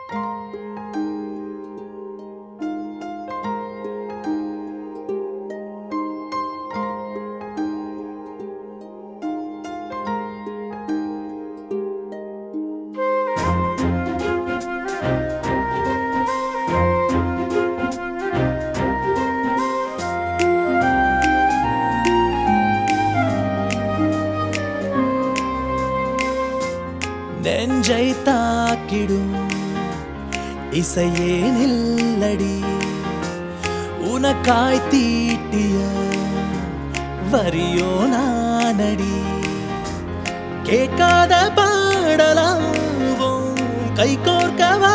நெஞ்சை தாக்கிடும் இசையே நில்லடி உனக்காய் தீட்டிய வரியோ நானடி கேட்காத பாடலாவும் கை கோர்க்கவா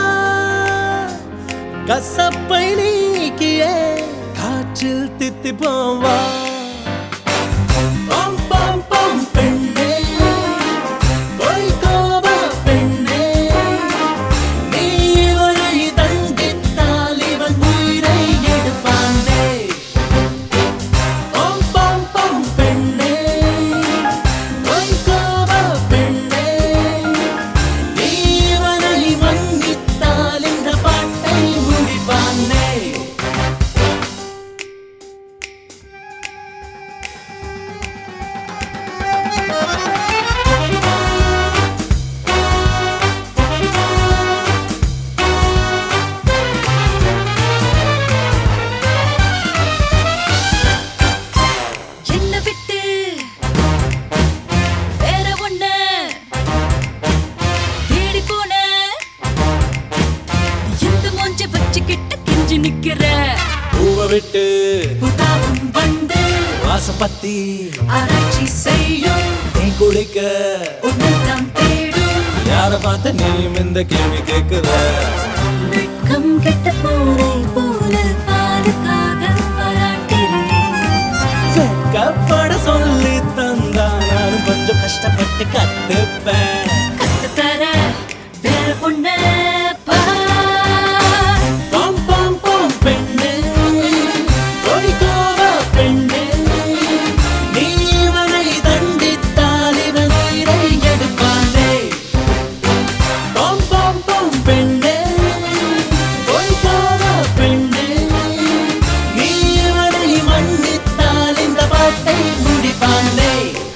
கசப்பை நீக்கியே காற்றில் தித்தி போவா பம் பம் பம் பெண்ணே பொய்கோப பெண்ணே நீ இவனை தண்டித்தால் இவன் உயிரை எடுப்பானே பம் பம் பம் பெண்ணே பொய்கோப பெண்ணே நீ இவனை மன்னித்தால் இந்த பாட்டை முடிப்பானே என்ன விட்டு வேற ஒண்ண தேடி போன எந்த மூஞ்ச வச்சுக்கிட்டு கெஞ்சி நிக்கிற பூவை விட்டு உதாவும் வந்து வாசம் பத்தி ஆராய்ச்சி செய்யும் தேன் குடிக்க உன்னைத்தான் தேடும் யார பார்த்த நீயும் இந்த கேள்வி கேட்குற வெட்கம் கெட்ட போரை போல பாலுக்காக பாராட்டுறேன் வெக்கப்பட சொல்லி தந்தா நானும் கொஞ்சம் கஷ்டப்பட்டு கத்துப்பேன் கத்துத்தர வேற ஒண்ண பார் பாம் பாம் பாம் பெண்ணே பொய்கோவ பெண்ணே நீ இவனை தண்டித்தால் இவன் உயிரை எடுப்பானே பாம் பாம் பாம் பெண்ணே பொய்கோவ பெண்ணே நீ இவனை மன்னித்தால் இந்த பாட்டை முடிப்பானே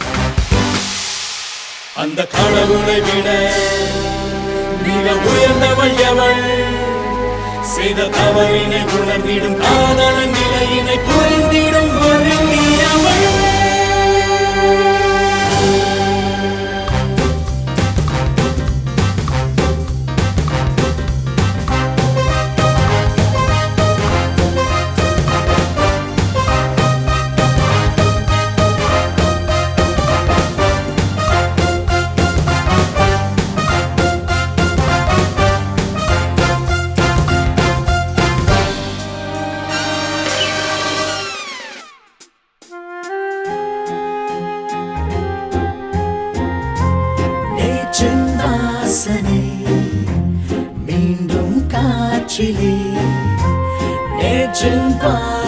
அந்த கடவுளை விட மிக உயர்ந்தவள் எவள் செய்த தவறினை உணர்ந்திடும் காதலன் நிலையினை புரிந்திடும் ஒரு நீயவள் நேற்றின் வாசனை மீண்டும் காற்றிலே நேற்றின் பா